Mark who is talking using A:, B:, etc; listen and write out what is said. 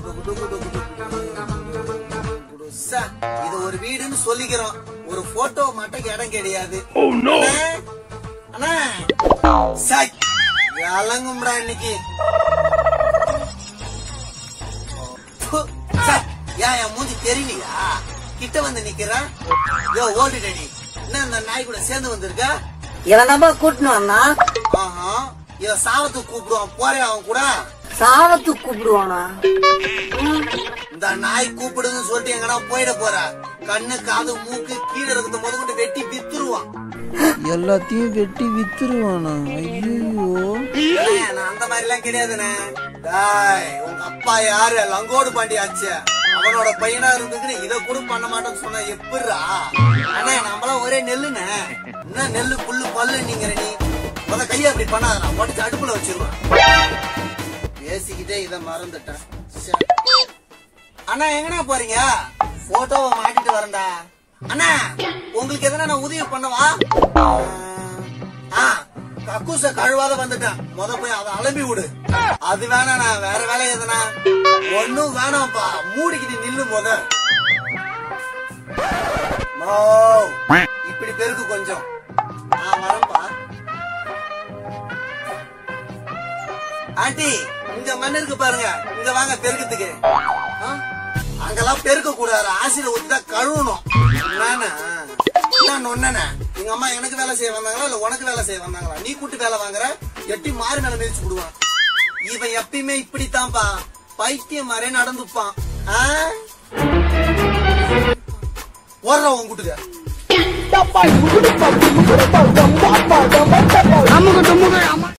A: ச, இது ஒரு வீடுன்னு சொல்லிக்கிறோம் ஒரு போட்டோ மாட்டக்கு இடம் கிடையாது அண்ணே, அண்ணே சை, விளங்கும்டா இன்னைக்கு ப்பு, சை, ஏன் என் மூஞ்சி தெரியலையா கிட்ட வந்து நிக்கிறேன் யோ ஓடிடடி என்ன இந்த நாய் கூட சேர்ந்து வந்திருக்க
B: இவன் தான் கூட்டணும் அண்ணா
A: ஆஹா இவன் சாவத்துக்கு கூப்பிடுவான் போறே அவன் கூட
B: சாவத்துக்கு கூப்பிடுவானா
A: இந்த நாய் கூப்பிடுதுன்னு சொல்லிட்டு எங்கடா போயிட போற கண்ணு காது மூக்கு கீழே இருக்கிறத முத கொண்டு வெட்டி வித்துருவான்
C: எல்லாத்தையும் வெட்டி வித்துருவானா ஐயோ
A: அண்ணே, நான் அந்த மாதிரி எல்லாம் கிடையாதுண்ணே டேய், உங்க அப்பா யாரு லங்கோடு பாண்டி ஆச்சு அவனோட பையனா இருந்துட்டு இத கூட பண்ண மாட்டேன்னு சொன்னா எப்படிரா அண்ணே நம்மளாம் ஒரே நெல்லுண்ணே என்ன நெல்லு புல்லு பல்லு நீங்க நீ முத கைய அப்படி பண்ணாத உடச்சு அடுப்புல வச்சிருவேன் பேசிக்கிட்டே இத மறந்துட்டேன் ச்சே. அண்ணா எங்கண்ணா போறீங்க போட்டோவை மாட்டிட்டு வரேன்டா அண்ணா உங்களுக்கு எதனா நான் உதவி பண்ணவா ஆ கக்கூச கழுவாத வந்துட்டேன் முத போய் அதை அலம்பி விடு அது வேணாண்ணா வேற வேலை எதுனா ஒண்ணும் வேணாம்ப்பா மூடிக்கிட்டு நில்லு முத மோ, இப்படி பெருக்கு கொஞ்சம் நான் வரேன்ப்பா ஆண்டி இங்க மண் இருக்கு பாருங்க இங்க வாங்க பெருக்கத்துக்கு ஆ? அங்கெல்லாம் பெருக்க கூடாது ஆசிரியர் ஊத்தி கழுவணும் நானே நான் ஒன்னே எங்க அம்மா எனக்கு வேலை செய்ய வந்தாங்களா இல்ல உனக்கு வேலை செய்ய வந்தாங்களா நீ கூட்டு வேலை வாங்குற எட்டி மாறு மேல மிதிச்சு விடுவான் இவன் எப்பயுமே இப்படித்தான்ப்பா பைத்தியம் மாதிரியே நடந்துப்பான் ஆ? ஓடுற உன் கூட்டுக்க
B: அமுக்கு டுமுக்கு